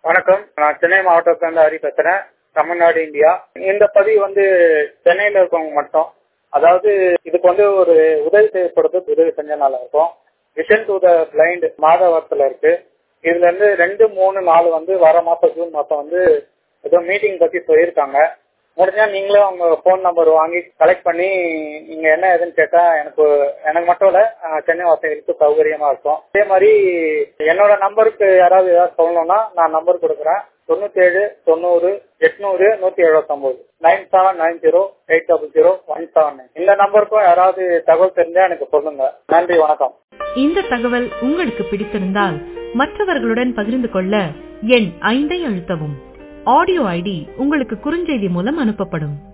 வணக்கம் நான் சென்னை மாவட்டத்திலிருந்து ஹரி பேசுறேன் தமிழ்நாடு இந்தியா இந்த பதிவு வந்து சென்னையில இருக்கவங்க மட்டும் அதாவது இதுக்கு வந்து ஒரு உதவி தேவைப்படுறது உதவி செஞ்சா நல்லா இருக்கும் விஷன் டு த பிளைண்ட் மாதவரத்துல இருக்கு இதுல இருந்து ரெண்டு மூணு நாலு வந்து வர மாசம் ஜூன் மாசம் வந்து ஏதோ மீட்டிங் பத்தி சொல்லியிருக்காங்க முடிஞ்சா நீங்களும் அவங்க ஃபோன் நம்பர் வாங்கி கலெக்ட் பண்ணி நீங்க என்ன ஏதுன்னு கேட்டா எனக்கு எனக்கு மட்டும் இல்ல அஹ், சென்னை வாசிகளுக்கு சௌகரியமா இருக்கும் அதே மாதிரி என்னோட நம்பருக்கு யாராவது ஏதாவது சொல்லணும்னா நான் நம்பர் கொடுக்குறேன் தொண்ணூத்தி ஏழு தொண்ணூறு எட்நூறு நூத்தி எழுபத்தொன்பது nine seven nine zero eight double zero one seven இந்த நம்பருக்கும் யாராவது தகவல் தெரிஞ்சா எனக்கு சொல்லுங்க நன்றி வணக்கம் இந்த தகவல் உங்களுக்கு பிடித்திருந்தால் மற்றவர்களுடன் பகிர்ந்து கொள்ள எண் ஐந்தை அழுத்தவும் ஆடியோ ஐடி உங்களுக்கு குறுஞ்செய்தி மூலம் அனுப்பப்படும்